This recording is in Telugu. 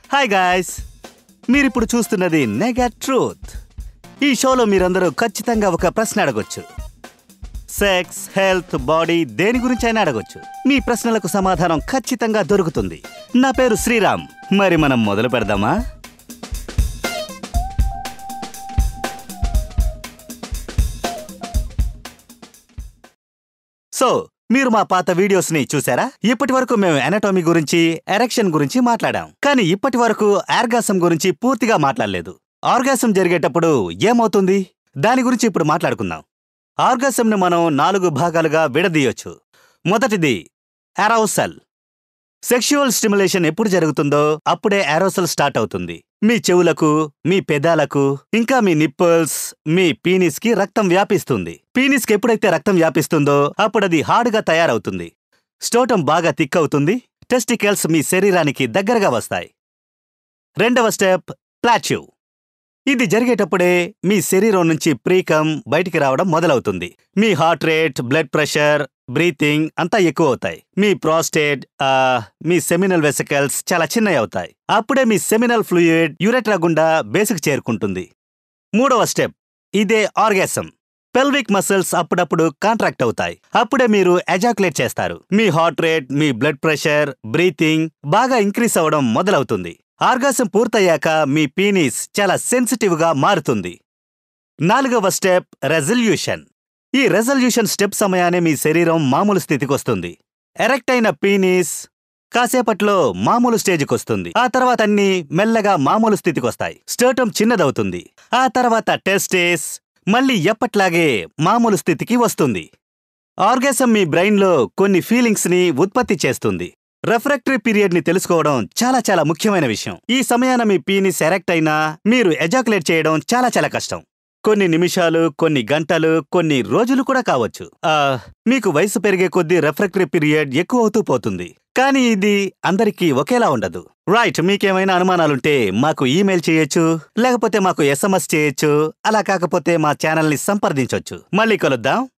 హాయ్ గాయ్స్ మీరిప్పుడు చూస్తున్నది నెగా ట్రూత్ ఈ షోలో మీరందరూ ఖచ్చితంగా ఒక ప్రశ్న అడగొచ్చు సెక్స్ హెల్త్ బాడీ దేని గురించి అయినా అడగొచ్చు మీ ప్రశ్నలకు సమాధానం ఖచ్చితంగా దొరుకుతుంది నా పేరు శ్రీరామ్ మరి మనం మొదలు పెడదామా సో మీరు మా పాత వీడియోస్ ని చూసారా ఇప్పటి వరకు మేము ఎనటామీ గురించి ఎరెక్షన్ గురించి మాట్లాడాం కానీ ఇప్పటి వరకు ఆర్గాసం గురించి పూర్తిగా మాట్లాడలేదు ఆర్గాసం జరిగేటప్పుడు ఏమవుతుంది దాని గురించి ఇప్పుడు మాట్లాడుకుందాం ఆర్గాసంను మనం నాలుగు భాగాలుగా విడదీయొచ్చు మొదటిది అరౌసల్ సెక్షువల్ స్టిమ్యులేషన్ ఎప్పుడు జరుగుతుందో అప్పుడే అరోసల్ స్టార్ట్ అవుతుంది మీ చెవులకు మీ పెదాలకు ఇంకా మీ నిప్పల్స్ మీ పీనిస్ కి రక్తం వ్యాపిస్తుంది పీనిస్ కి ఎప్పుడైతే రక్తం వ్యాపిస్తుందో అప్పుడది హార్డ్గా తయారవుతుంది స్టోటం బాగా థిక్ అవుతుంది టెస్టికల్స్ మీ శరీరానికి దగ్గరగా వస్తాయి రెండవ స్టెప్ ప్లాచ్యూ ఇది జరిగేటప్పుడే మీ శరీరం నుంచి ప్రీకం బయటికి రావడం మొదలవుతుంది మీ heart rate blood pressure breathing అంతా ఎక్కువ అవుతాయి మీ ప్రాస్టేట్ ఆ, మీ సెమినల్ వెసికల్స్ చాలా చిన్నవి అవుతాయి అప్పుడే మీ సెమినల్ ఫ్లూయిడ్ యురెట్రా గుండా బేసిక్ చేరుకుంటుంది మూడవ స్టెప్ ఇదే ఆర్గాసం పెల్విక్ మసిల్స్ అప్పుడప్పుడు కాంట్రాక్ట్ అవుతాయి అప్పుడే మీరు ఎజాకులేట్ చేస్తారు మీ హార్ట్ రేట్ మీ బ్లడ్ ప్రెషర్ బ్రీతింగ్ బాగా ఇంక్రీస్ అవ్వడం మొదలవుతుంది ఆర్గాసం పూర్తయ్యాక మీ పీనిస్ చాలా సెన్సిటివ్ గా మారుతుంది నాలుగవ స్టెప్ రెజల్యూషన్ ఈ రెజల్యూషన్ స్టెప్ సమయానే మీ శరీరం మామూలు స్థితికి వస్తుంది ఎరెక్ట్ అయిన పీనిస్ కాసేపట్లో మామూలు స్టేజ్కి వస్తుంది ఆ తర్వాత అన్ని మెల్లగా మామూలు స్థితికి వస్తాయి స్టర్టం చిన్నదవుతుంది ఆ తర్వాత టెస్టేస్ మళ్ళీ ఎప్పట్లాగే మామూలు స్థితికి వస్తుంది ఆర్గాసం మీ బ్రెయిన్లో కొన్ని ఫీలింగ్స్ ని ఉత్పత్తి చేస్తుంది రెఫ్రాక్టరీ పీరియడ్ ని తెలుసుకోవడం చాలా చాలా ముఖ్యమైన విషయం ఈ సమయాన మీ పీనిస్ ఎరెక్ట్ అయినా మీరు ఎజాకులేట్ చేయడం చాలా చాలా కష్టం కొన్ని నిమిషాలు కొన్ని గంటలు కొన్ని రోజులు కూడా కావచ్చు ఆ, మీకు వయసు పెరిగే కొద్దీ రెఫ్రాక్టరీ పీరియడ్ ఎక్కువ అవుతూ పోతుంది కానీ ఇది అందరికీ ఒకేలా ఉండదు రైట్ మీకేమైనా అనుమానాలుంటే మాకు ఈమెయిల్ చేయొచ్చు లేకపోతే మాకు ఎస్ఎంఎస్ చేయొచ్చు అలా కాకపోతే మా ఛానల్ని సంప్రదించొచ్చు మళ్ళీ కలుద్దాం